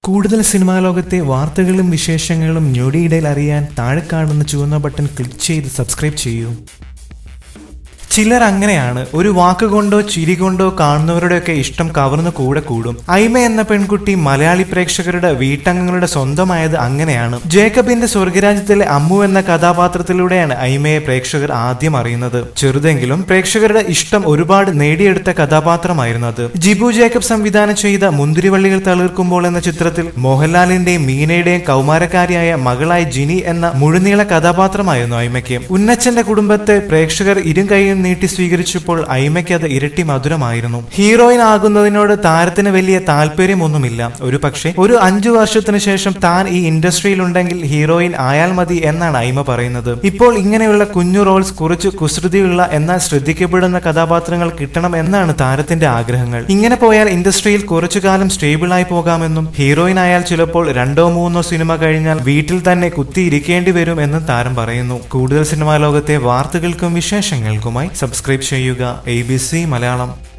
കൂടുതൽ സിനിമാ ലോകത്തെ വാർത്തകളും വിശേഷങ്ങളും ഞൊടിയിടയിൽ അറിയാൻ താഴെ കാണുന്ന ചുവന്ന ബട്ടൺ ക്ലിക്ക് ചെയ്ത് സബ്സ്ക്രൈബ് ചെയ്യൂ ചിലർ അങ്ങനെയാണ് ഒരു വാക്കുകൊണ്ടോ ചിരി കൊണ്ടോ കാണുന്നവരുടെയൊക്കെ ഇഷ്ടം കവർന്നു കൂടെ കൂടും ഐമ എന്ന പെൺകുട്ടി മലയാളി പ്രേക്ഷകരുടെ വീട്ടംഗങ്ങളുടെ സ്വന്തമായത് അങ്ങനെയാണ് ജേക്കബിന്റെ സ്വർഗരാജ്യത്തിലെ അമ്മു എന്ന കഥാപാത്രത്തിലൂടെയാണ് ഐമയെ പ്രേക്ഷകർ ആദ്യം അറിയുന്നത് ചെറുതെങ്കിലും പ്രേക്ഷകരുടെ ഇഷ്ടം ഒരുപാട് നേടിയെടുത്ത കഥാപാത്രമായിരുന്നു അത് ജിബു ജേക്കബ് സംവിധാനം ചെയ്ത മുന്തിരിവള്ളികൾ തളിർക്കുമ്പോൾ എന്ന ചിത്രത്തിൽ മോഹൻലാലിന്റെയും മീനയുടെയും കൗമാരക്കാരിയായ മകളായ ജിനി എന്ന മുഴുനീള കഥാപാത്രമായിരുന്നു ഐമയ്ക്ക് ഉന്നച്ചന്റെ കുടുംബത്തെ പ്രേക്ഷകർ ഇരും കൈയും നീട്ടി സ്വീകരിച്ചപ്പോൾ ഐമയ്ക്ക് അത് ഇരട്ടി മധുരമായിരുന്നു ഹീറോയിൻ ആകുന്നതിനോട് താരത്തിന് വലിയ താല്പര്യമൊന്നുമില്ല ഒരു പക്ഷേ ഒരു അഞ്ചു വർഷത്തിന് ശേഷം താൻ ഈ ഇൻഡസ്ട്രിയിൽ ഉണ്ടെങ്കിൽ ഹീറോയിൻ ആയാൽ മതി എന്നാണ് ഐമ പറയുന്നത് ഇപ്പോൾ ഇങ്ങനെയുള്ള കുഞ്ഞു റോൾസ് കുറച്ച് കുസൃതിയുള്ള എന്നാൽ ശ്രദ്ധിക്കപ്പെടുന്ന കഥാപാത്രങ്ങൾ കിട്ടണം എന്നാണ് താരത്തിന്റെ ആഗ്രഹങ്ങൾ ഇങ്ങനെ പോയാൽ ഇൻഡസ്ട്രിയിൽ കുറച്ചു കാലം സ്റ്റേബിൾ ആയി പോകാമെന്നും ഹീറോയിൻ ആയാൽ ചിലപ്പോൾ രണ്ടോ മൂന്നോ സിനിമ കഴിഞ്ഞാൽ വീട്ടിൽ തന്നെ കുത്തിയിരിക്കേണ്ടി വരും എന്നും താരം പറയുന്നു കൂടുതൽ സിനിമാ ലോകത്തെ വാർത്തകൾക്കും വിശേഷങ്ങൾക്കുമായി സബ്സ്ക്രൈബ് ചെയ്യുക എ മലയാളം